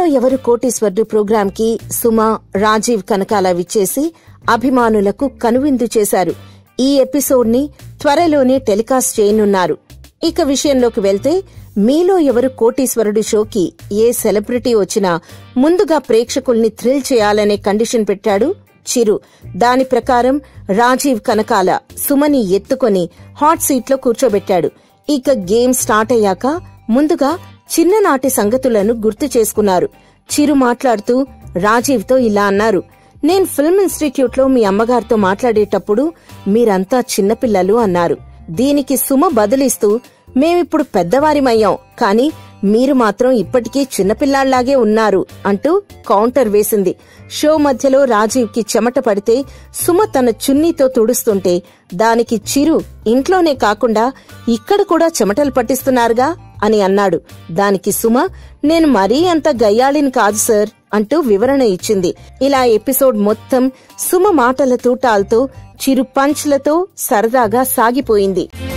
మీలో ఎవరు కోటీశ్వరుడు ప్రోగ్రాం కి సుమ రాజీవ్ కనకాల విచ్చేసి అభిమానులకు కనువిందు చేశారు ఈ ఎపిసోడ్ ని త్వరలోనే టెలికాస్ట్ చేయనున్నారు ఇక విషయంలోకి వెళ్తే మీలో ఎవరు కోటీశ్వరుడు షోకి ఏ సెలబ్రిటీ వచ్చినా ముందుగా ప్రేక్షకుల్ని థ్రిల్ చేయాలనే కండిషన్ పెట్టాడు చిరు దాని ప్రకారం రాజీవ్ కనకాల సుమని ఎత్తుకొని హాట్ సీట్లో కూర్చోబెట్టాడు ఇక గేమ్ స్టార్ట్ అయ్యాక ముందుగా చిన్ననాటి సంగతులను గుర్తు చేసుకున్నారు చిరు మాట్లాడుతూ రాజీవ్తో ఇలా అన్నారు నేను ఫిల్మ్ ఇన్స్టిట్యూట్ లో మీ అమ్మగారితో మాట్లాడేటప్పుడు మీరంతా చిన్నపిల్లలు అన్నారు దీనికి సుమ బదులిస్తూ మేమిప్పుడు పెద్దవారిమయ్యాం కానీ మీరు మాత్రం ఇప్పటికీ చిన్నపిల్లాళ్లాగే ఉన్నారు అంటూ కౌంటర్ వేసింది షో మధ్యలో రాజీవ్ కి చెమట పడితే సుమ తన చున్నీతో తుడుస్తుంటే దానికి చిరు ఇంట్లోనే కాకుండా ఇక్కడ కూడా చెమటలు పట్టిస్తున్నారుగా అని అన్నాడు దానికి సుమ నేను మరీ అంత గయ్యాళిని కాదు సార్ అంటూ వివరణ ఇచ్చింది ఇలా ఎపిసోడ్ మొత్తం సుమ మాటల తూటాలతో చిరు పంచ్లతో సరదాగా సాగిపోయింది